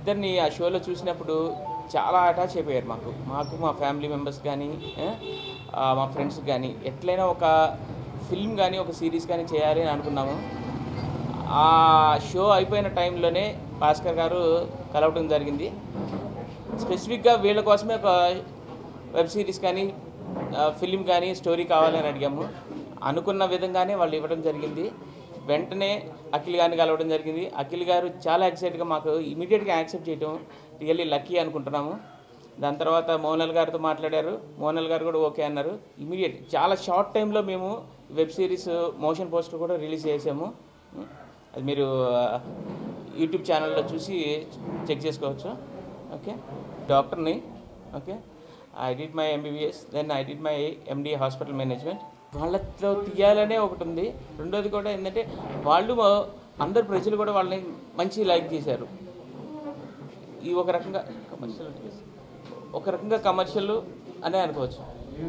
వాళ్ళిద్దరిని ఆ షోలో చూసినప్పుడు చాలా అటాచ్ అయిపోయారు మాకు మాకు మా ఫ్యామిలీ మెంబర్స్ కానీ ఆ, ఆ, మా ఫ్రెండ్స్ కానీ ఎట్లయినా ఒక ఫిల్మ్ కానీ ఒక సిరీస్ కానీ చేయాలి అని అనుకున్నాము ఆ షో అయిపోయిన టైంలోనే భాస్కర్ గారు కలవటం జరిగింది స్పెసిఫిక్గా వీళ్ళ కోసమే ఒక వెబ్ సిరీస్ కానీ ఫిలిం కానీ స్టోరీ కావాలని అడిగాము అనుకున్న విధంగానే వాళ్ళు ఇవ్వడం జరిగింది వెంటనే అఖిల్ గారిని కలవడం జరిగింది అఖిల్ గారు చాలా ఎక్సైట్గా మాకు ఇమీడియట్గా యాక్సెప్ట్ చేయడం రియల్లీ లక్కీ అనుకుంటున్నాము దాని తర్వాత మోనల్ గారితో మాట్లాడారు మోనల్ గారు కూడా ఓకే అన్నారు ఇమీడియట్ చాలా షార్ట్ టైంలో మేము వెబ్ సిరీస్ మోషన్ పోస్టర్ కూడా రిలీజ్ చేసాము అది మీరు ఆ, యూట్యూబ్ ఛానల్లో చూసి చెక్ చేసుకోవచ్చు ఓకే డాక్టర్ని okay I did my MBBS then I did my MD hospital management వాళ్ళతో తీయాలనే ఒకటి ఉంది రెండోది కూడా ఏంటంటే వాళ్ళు అందరు ప్రజలు కూడా వాళ్ళని మంచి లైక్ చేశారు ఈ ఒక రకంగా కమర్షియల్ ఒక రకంగా కమర్షియల్ అనే అనుకోవచ్చు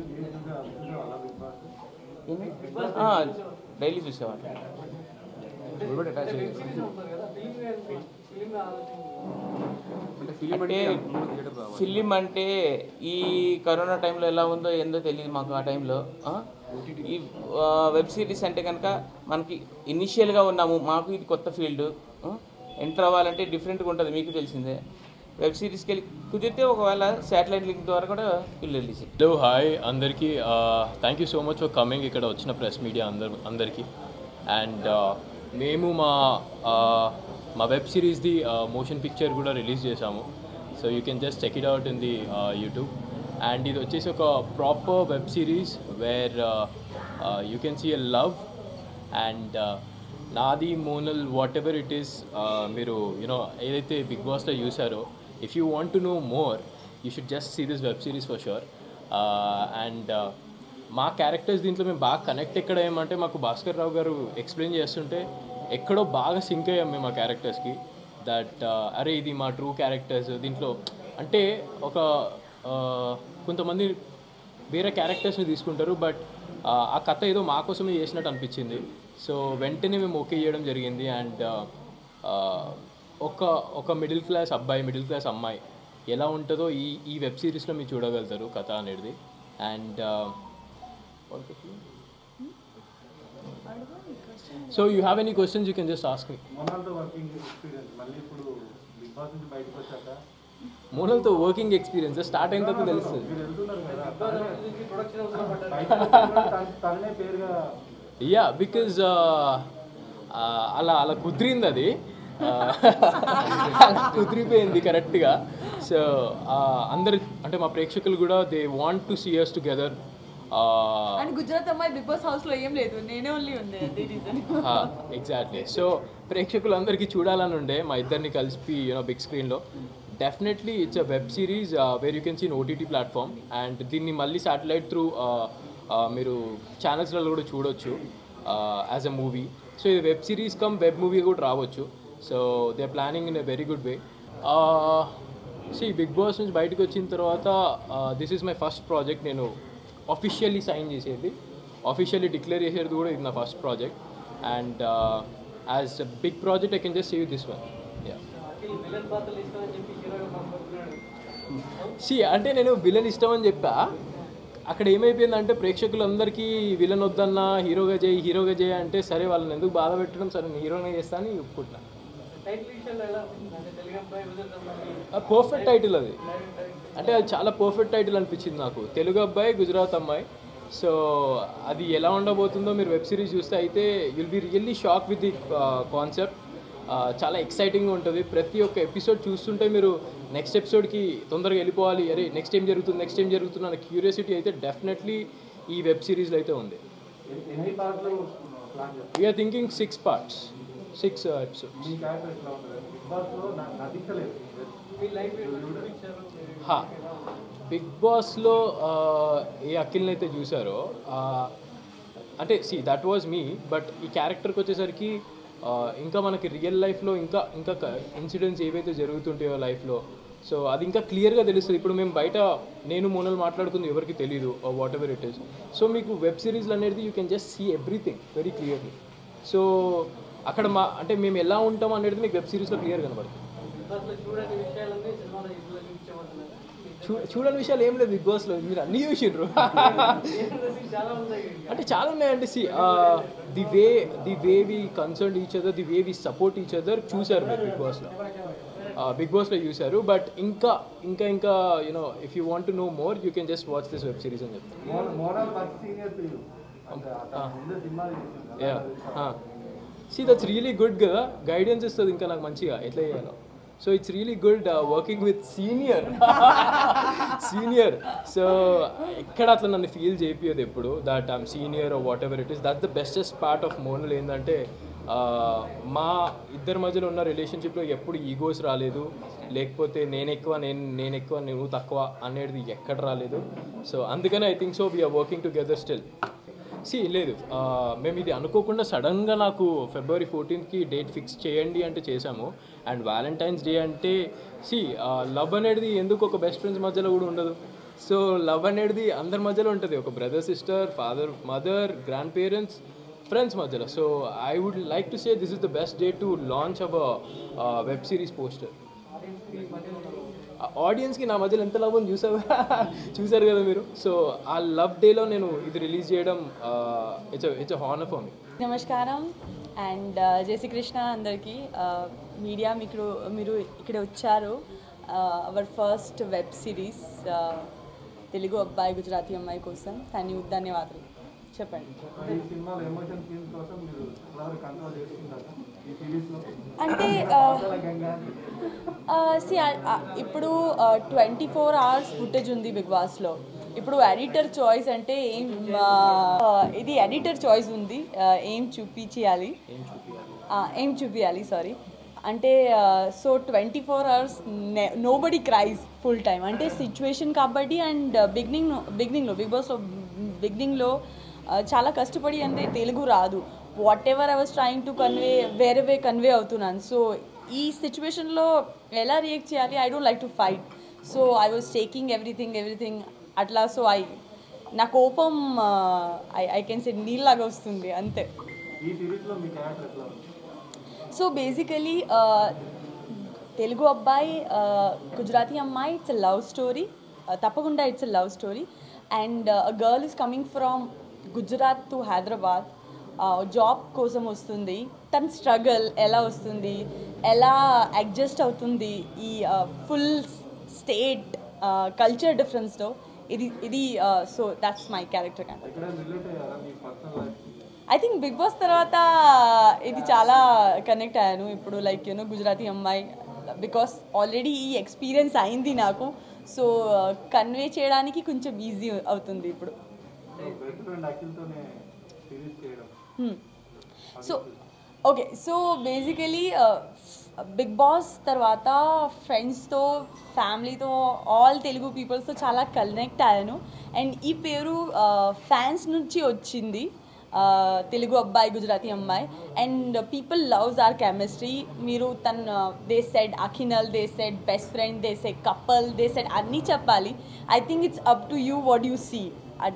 డైలీ చూసేవాళ్ళు అంటే ఫిలిం అంటే ఈ కరోనా టైంలో ఎలా ఉందో ఏందో తెలియదు మాకు ఆ టైంలో ఆ? ఈ వెబ్ సిరీస్ అంటే కనుక మనకి ఇనిషియల్గా ఉన్నాము మాకు ఇది కొత్త ఫీల్డ్ ఎంటర్ అవ్వాలంటే డిఫరెంట్గా ఉంటుంది మీకు తెలిసిందే వెబ్ సిరీస్కి వెళ్ళి కుదిరితే ఒకవేళ శాటిలైట్ లింక్ ద్వారా కూడా వీళ్ళు రిలీజ్ హలో హాయ్ అందరికీ thank you so much for coming ఇక్కడ వచ్చిన ప్రెస్ మీడియా అందరు అందరికీ అండ్ మేము మా uh, మా వెబ్ సిరీస్ది మోషన్ పిక్చర్ కూడా రిలీజ్ చేసాము so you can just check it out in the YouTube and ఇది వచ్చేసి ఒక proper web series where you can see a love and నాది Monal whatever it is మీరు యూనో ఏదైతే బిగ్ బాస్లో చూసారో if you want to know more you should just see this web series for sure and మా characters దీంట్లో మేము బాగా connect ఎక్కడ ఏమంటే మాకు భాస్కర్ రావు గారు ఎక్స్ప్లెయిన్ చేస్తుంటే ఎక్కడో బాగా సింక్ అయ్యాం మేము ఆ క్యారెక్టర్స్కి దట్ అరే ఇది మా ట్రూ క్యారెక్టర్స్ దీంట్లో అంటే ఒక uh, కొంతమంది వేరే క్యారెక్టర్స్ని తీసుకుంటారు బట్ ఆ కథ ఏదో మా కోసమే చేసినట్టు అనిపించింది సో వెంటనే మేము ఓకే చేయడం జరిగింది అండ్ ఒక ఒక మిడిల్ క్లాస్ అబ్బాయి మిడిల్ క్లాస్ అమ్మాయి ఎలా ఉంటుందో ఈ ఈ వెబ్ సిరీస్లో మీరు చూడగలుగుతారు కథ అనేది and so you have any questions you can just ask మీ మొన్నతో వర్కింగ్ ఎక్స్పీరియన్స్ మళ్ళీ ఇప్పుడు బిగ్ బాస్ నుంచి బయటకు వచ్చాక మూలతో వర్కింగ్ ఎక్స్పీరియన్స్ స్టార్ట్ అయిన తర్వాత తెలుస్తుంది మీరు వెళ్తున్నారు కదా తనే- బయటకు వచ్చిన తన- తననే పేరుగా యా బికాజ్ అలా అలా కుదిరింది అది ఆ, అలా కుదిరిపోయింది కరెక్ట్గా సో అందరు అంటే మా ప్రేక్షకులు కూడా they want to see us together and Gujarat అమ్మాయి బిగ్ బాస్ హౌస్ లో ఏం లేదు నేనే ఓన్లీ ఉంది అదే రీజన్ ఎగ్జాక్ట్లీ సో ప్రేక్షకులందరికీ చూడాలని ఉండే మా ఇద్దరిని కలిపి యూనో బిగ్ స్క్రీన్లో definitely it's a web series where you can seen OTT platform and దీన్ని మళ్ళీ శాటిలైట్ త్రూ మీరు ఛానల్స్లలో కూడా చూడొచ్చు యాజ్ అ మూవీ సో ఇది web series come web movie కూడా రావచ్చు so they are planning in a very good way see Bigg Boss నుంచి బయటకు వచ్చిన తర్వాత this is my first project నేను అఫీషియల్లీ సైన్ చేసేది అఫీషియల్లీ డిక్లేర్ చేసేది కూడా ఇది నా first project and as a big project I can just save this one yeah see అంటే నేను విలన్ ఇష్టం అని చెప్పా అక్కడ ఏమైపోయిందంటే ప్రేక్షకులందరికీ విలన్ వద్దన్నా హీరోగా చేయి హీరోగా చేయి అంటే సరే వాళ్ళని ఎందుకు బాధ పెట్టడం సరే నేను హీరోగా చేస్తా అని ఒప్పుకుంటున్నా పర్ఫెక్ట్ టైటిల్ అది అంటే అది చాలా పర్ఫెక్ట్ టైటిల్ అనిపించింది నాకు తెలుగు అబ్బాయి గుజరాత్ అమ్మాయి సో అది ఎలా ఉండబోతుందో మీరు వెబ్ సిరీస్ చూస్తే అయితే will be really shock with the concept చాలా ఎక్సైటింగ్గా ఉంటుంది ప్రతి ఒక్క ఎపిసోడ్ చూస్తుంటే మీరు నెక్స్ట్ ఎపిసోడ్కి తొందరగా వెళ్ళిపోవాలి అరే నెక్స్ట్ ఏం జరుగుతుంది నెక్స్ట్ ఏం జరుగుతుంది అన్న క్యూరియాసిటీ అయితే డెఫినెట్లీ ఈ వెబ్ సిరీస్లో అయితే ఉంది ఎన్ని- ఎన్ని పార్ట్లు ప్లాన్ చేస్తారు we're thinking six parts six episodes మీ క్యారెక్టర్ ఎట్లా ఉంటుంది బిగ్ బాస్లో నా- నటించలేదు హా బిగ్ బాస్లో ఏ అఖిల్ని అయితే చూసారో ఆ, అంటే see that was me but ఈ క్యారెక్టర్కి వచ్చేసరికి ఆ, ఇంకా మనకి రియల్ లైఫ్లో ఇంకా ఇంకా ఇన్సిడెంట్స్ ఏవైతే జరుగుతుంటాయో లైఫ్లో సో అది ఇంకా క్లియర్గా తెలుస్తుంది ఇప్పుడు మేము బయట నేను మోనల్ మాట్లాడుకుంది ఎవరికి తెలియదు whatever it is so మీకు వెబ్ సిరీస్లు అనేది you can just see everything very clearly so అక్కడ మా అంటే మేము ఎలా ఉంటాం అనేది మీకు వెబ్ సిరీస్లో క్లియర్ కనబడుతుంది అసలు చూడని విషయాలన్నీ సినిమాలో ఇంట్లో చూపించబడుతున్నారు చూ చూడని విషయాలు ఏం లేదు బిగ్ బాస్లో మీరు అన్నీ చూసిండ్రు చాలా ఉన్నాయి అంటే చాలా ఉన్నాయండి see the way the way we concern each other the way we support each other చూశారు మీరు బిగ్ బాస్లో బిగ్ బాస్లో చూశారు బట్ ఇంకా ఇంకా ఇంకా you know if you want to know more you can just watch this web series అని చెప్తాను మోడల్ ఫస్ట్ సీనియర్ టు అంటే అతను ముందే సినిమా తీసిండు yeah see that's really good కదా గైడెన్స్ ఇస్తుంది ఇంకా నాకు మంచిగా ఎట్లా చేయాలో so it's really good working with senior senior so ఎక్కడ అట్లా నన్ను ఫీల్ చేపియదు ఎప్పుడు that I'm senior whatever it is that the bestest part of Monal ఏంటంటే uh, మా ఇద్దరి మధ్యలో ఉన్న రిలేషన్షిప్లో ఎప్పుడు ఈగోస్ రాలేదు లేకపోతే నేను ఎక్కువ నేను నేను ఎక్కువ నువ్వు తక్కువ అనేది ఎక్కడ రాలేదు సో అందుకనే I think so we're working together still see లేదు ఆ, మేము ఇది అనుకోకుండా సడన్గా నాకు ఫిబ్రవరి ఫోర్టీన్త్కి డేట్ ఫిక్స్ చేయండి అంటే చేశాము అండ్ వ్యాలంటైన్స్ డే అంటే సి లవ్ అనేది ఎందుకు ఒక బెస్ట్ ఫ్రెండ్స్ మధ్యలో కూడా ఉండదు సో లవ్ అనేది అందరి మధ్యలో ఉంటుంది ఒక brother sister father mother grandparents friends మధ్యలో so I would like to say this is the best day to launch our web series poster ఆడియన్స్కి నా మధ్యలో ఎంత లవ్ ఉంది చూసారు చూసారు కదా మీరు సో ఆ లవ్ డేలో నేను ఇది రిలీజ్ చేయడం it's it's honour for me నమస్కారం అండ్ జయ శ్రీకృష్ణ అందరికీ మీడియా మీకు మీరు ఇక్కడ వచ్చారు our first web series Telugu అబ్బాయి గుజరాతీ అమ్మాయి కోసం ధన్య ధన్యవాదాలు చెప్పండి ఈ సినిమాలో ఎమోషన్ సీన్స్ కోసం మీరు ఎవరు కంట్రోల్ చేసుకుంటారు ఈ సిరీస్ లో అంటే గంగా సి ఇప్పుడు ట్వంటీ ఫోర్ అవర్స్ ఫుటేజ్ ఉంది బిగ్ బాస్లో ఇప్పుడు ఎడిటర్ చాయిస్ అంటే ఏం ఆ, ఇది ఎడిటర్ చాయిస్ ఉంది ఆ, ఏం చూపించాలి ఏం చూపించాలి సారీ అంటే so twenty four hours nobody క్రైజ్ ఫుల్ టైం అంటే సిచ్యువేషన్ కాబట్టి అండ్ బిగినింగ్ బిగినింగ్లో బిగ్ బాస్లో బిగినింగ్లో చాలా కష్టపడి అంటే తెలుగు రాదు whatever I was trying to convey వేరే వే కన్వే అవుతున్నాను సో ఈ సిచ్యువేషన్లో ఎలా రియాక్ట్ చేయాలి I don't like to fight so I was taking everything everything అట్లా సో ఐ నా కోపం ఐ ఐ కెన్ సే నీళ్ళలాగా వస్తుంది అంతే ఈ సిరీస్ లో మీ క్యారెక్టర్ ఎట్లా ఉంది సో బేసికలీ తెలుగు అబ్బాయి గుజరాతీ అమ్మాయి ఇట్స్ ఎ లవ్ స్టోరీ తప్పకుండా it's a love story and girl is coming from Gujarat to Hyderabad job కోసం వస్తుంది తన స్ట్రగల్ ఎలా వస్తుంది ఎలా అడ్జస్ట్ అవుతుంది ఈ ఫుల్ స్టేట్ కల్చర్ డిఫరెన్స్తో ఇది ఇది so that's my character character ఎక్కడ రిలేట్ అయ్యారా మీ personal life I think Bigg Boss తర్వాత ఇది చాలా కనెక్ట్ అయ్యాను ఇప్పుడు లైక్ యూనో గుజరాతీ అమ్మాయి బికాస్ ఆల్రెడీ ఈ ఎక్స్పీరియన్స్ అయింది నాకు సో కన్వే చేయడానికి కొంచెం ఈజీ అవుతుంది ఇప్పుడు బెస్ట్ ఫ్రెండ్ అఖిల్తోనే సిరీస్ చేయడం so okay so basically Bigg Boss తర్వాత ఫ్రెండ్స్తో ఫ్యామిలీతో ఆల్ తెలుగు పీపుల్స్తో చాలా కనెక్ట్ అయ్యాను అండ్ ఈ పేరు ఫ్యాన్స్ నుంచి వచ్చింది uh, తెలుగు అబ్బాయి గుజరాతీ అమ్మాయి and people loves our chemistry మీరు తన దే సెడ్ అఖినల్ they said best friend they said couple they said అన్నీ చెప్పాలి I think it's up to you what you see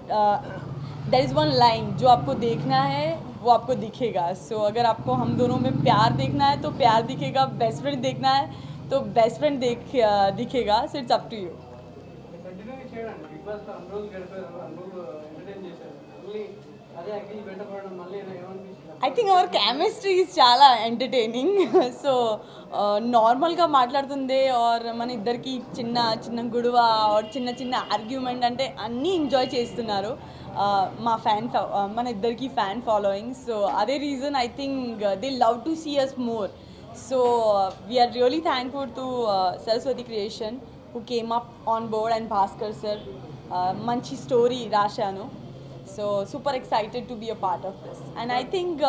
there is one line जो आपको देखना है वो आपको दिखेगा सो अगर आपको हम दोनों में प्यार देखना है तो प्यार दिखेगा बेस्ट फ्रेंड देखना है तो बेस्ट फ्रेंड देख अ, दिखेगा so it's up to you continue చేయడండి బిగ్ బాస్ అన్ని రోజులు గడిపారు అన్ని రోజులు ఎంటర్టైన్ చేశారు మళ్ళీ అదే అఖిల్ వెంటపడడం మళ్ళీ ఏమనిపించింది I think our chemistry is చాలా ఎంటర్టైనింగ్ సో నార్మల్గా మాట్లాడుతుంది ఆర్ మన ఇద్దరికి చిన్న చిన్న గొడవ ఆర్ చిన్న చిన్న ఆర్గ్యుమెంట్ అంటే అన్నీ ఎంజాయ్ చేస్తున్నారు Uh, మా ఫ్యాన్ మన ఇద్దరికి ఫ్యాన్ ఫాలోయింగ్ సో అదే reason I think they love to see us more so we're really thankful to Saraswathi creation who came up on board and Bhaskar sir మంచి స్టోరీ రాశాను so super excited to be a part of this and I think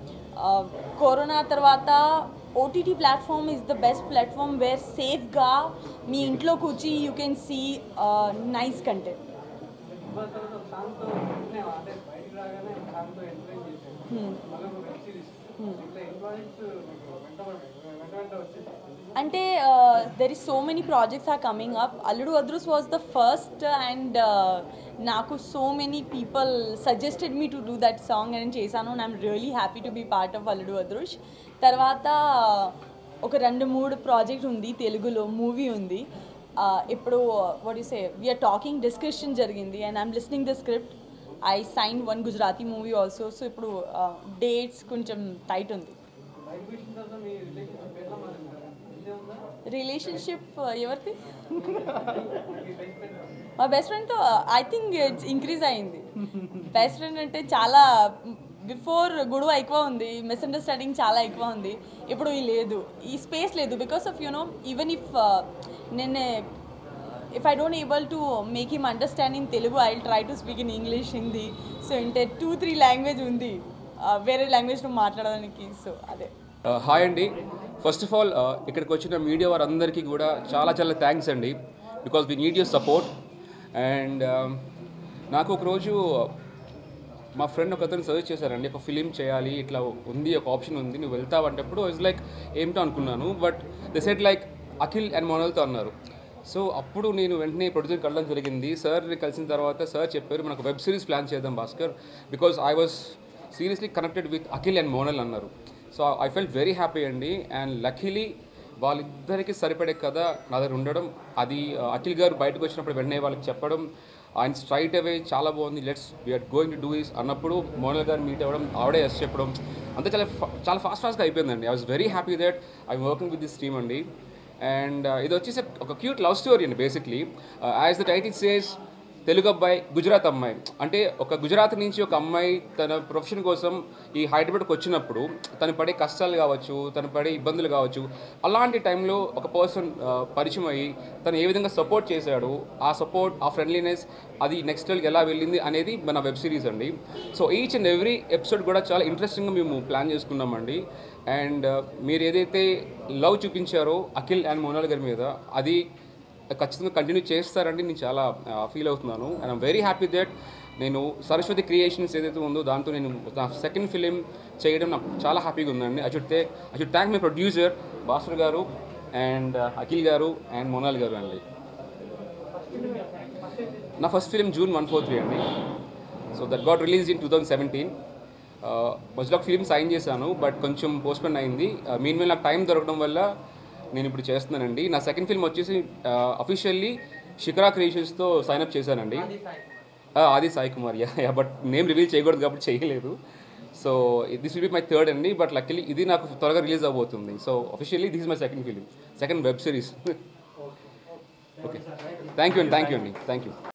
corona తర్వాత OTT platform is the best platform where సేఫ్గా మీ ఇంట్లో కూర్చి you can see nice content Bigg Boss తర్వాత సాంగ్తో వెంటనే అంటే బయటికి రాగానే సాంగ్తో ఎంటర్టైన్ చేశారు మళ్ళీ ఒక వెబ్ సిరీస్ ఇట్లా ఎన్ని ప్రాజెక్ట్స్ మీకు వెంటబడి వెంట వెంట వచ్చేసి అంటే there is so many projects are coming up Alludu Adhurs was the first and నాకు so many people suggested me to do that song నేను చేశాను and I'm really happy to be part of Alludu Adhurs తర్వాత ఒక రెండు మూడు ప్రాజెక్ట్ ఉంది తెలుగులో మూవీ ఉంది Uh, ఇప్పుడు what you say we're talking discussion జరిగింది and I'm listening the script I sign one Gujarati movie also so ఇప్పుడు డేట్స్ కొంచెం టైట్ ఉంది బయట విషయం తర్వాత మీ రిలేషన్షిప్ ఎట్లా మారింది కదా ఇదే ఉందా రిలేషన్షిప్ ఎవరిది మీ బెస్ట్ ఫ్రెండ్ మా బెస్ట్ ఫ్రెండ్తో ఐ థింక్ ఇంక్రీజ్ అయింది బెస్ట్ ఫ్రెండ్ అంటే చాలా బిఫోర్ గొడవ ఎక్కువ ఉంది మిస్అండర్స్టాండింగ్ చాలా ఎక్కువ ఉంది ఇప్పుడు ఈ లేదు ఈ స్పేస్ లేదు because of you know even if నేను if I don't able to make him understand in Telugu I try to speak in English Hindi so ఇంటే టూ త్రీ లాంగ్వేజ్ ఉంది uh, వేరే లాంగ్వేజ్లో మాట్లాడడానికి సో అదే హాయ్ అండి ఫస్ట్ ఆఫ్ ఆల్ ఇక్కడికి వచ్చిన మీడియా వారందరికీ కూడా చాలా చాలా థ్యాంక్స్ అండి because we need your support and నాకు ఒకరోజు మా ఫ్రెండ్ ఒక అతను సజెస్ట్ చేశారండి ఒక ఫిలిం చేయాలి ఇట్లా ఉంది ఒక ఆప్షన్ ఉంది నువ్వు వెళ్తావు అంటప్పుడు ఇట్స్ లైక్ ఏమిటో అనుకున్నాను but the set like Akhil and మోనల్తో అన్నారు సో అప్పుడు నేను వెంటనే ప్రొడ్యూసర్కి వెళ్ళడం జరిగింది సార్ని కలిసిన తర్వాత సార్ చెప్పారు మనకు వెబ్ సిరీస్ ప్లాన్ చేద్దాం Bhaskar because I was seriously connected with Akhil and Monal అన్నారు so I felt very happy అండి అండ్ లక్కీలీ వాళ్ళిద్దరికి సరిపడే కథ నా దగ్గర ఉండడం అది ఆ, అఖిల్ గారు బయటకు వచ్చినప్పుడు వెంటనే వాళ్ళకి చెప్పడం ఆయన స్ట్రైట్ అవే చాలా బాగుంది let's we're going to do is అన్నప్పుడు మోనల్ గారు మీట్ అవ్వడం ఆవిడే ఎస్ చెప్పడం అంతా చాలా fa- చాలా ఫాస్ట్ ఫాస్ట్గా అయిపోయిందండి I was very happy that I working with this team అండి అండ్ ఇది వచ్చేసి ఒక క్యూట్ లవ్ స్టోరీ అండి basically as the title says Telugu అబ్బాయి గుజరాత్ అమ్మాయి అంటే ఒక గుజరాత్ నుంచి ఒక అమ్మాయి తన ప్రొఫెషన్ కోసం ఈ హైదరాబాద్కి వచ్చినప్పుడు తను పడే కష్టాలు కావచ్చు తను పడే ఇబ్బందులు కావచ్చు అలాంటి టైంలో ఒక పర్సన్ పరిచయం అయ్యి తను ఏ విధంగా సపోర్ట్ చేశాడు ఆ సపోర్ట్ ఆ ఫ్రెండ్లీనెస్ అది నెక్స్ట్ లెవెల్కి ఎలా వెళ్ళింది అనేది మన వెబ్ సిరీస్ అండి so each and every episode కూడా చాలా ఇంట్రెస్టింగ్గా మేము ప్లాన్ చేసుకున్నామండి అండ్ మీరు ఏదైతే లవ్ చూపించారో అఖిల్ అండ్ మోనాల్ గారి మీద అది ఖచ్చితంగా కంటిన్యూ చేస్తారని నేను చాలా ఫీల్ అవుతున్నాను and I'm very happy that నేను సరస్వతి క్రియేషన్స్ ఏదైతే ఉందో దాంతో నేను నా సెకండ్ ఫిలిం చేయడం నాకు చాలా హ్యాపీగా ఉందండి ఐ షుడ్ టే I should thank my producer Bhaskar garu and Akhil garu and Monal garu అండి నా first film June one four three అండి so that got release in two thousand seventeen మధ్యలో ఒక ఫిలిం సైన్ చేశాను బట్ కొంచెం పోస్ట్పోన్ అయింది మీన్ మీద నాకు టైం దొరకడం వల్ల నేను ఇప్పుడు చేస్తున్నానండి నా సెకండ్ ఫిల్మ్ వచ్చేసి అఫీషియల్లీ శిఖరా క్రియేషన్స్తో సైన్అప్ చేశానండి ఆ, Aadi Sai Kumar yeah yeah but name reveal చేయకూడదు కాబట్టి చేయలేదు so this will be my third అండి బట్ లక్కీలీ ఇది నాకు త్వరగా రిలీజ్ అవబోతుంది so officially this is my second film second web series okay thank you అండి థ్యాంక్ యూ అండి థ్యాంక్ యూ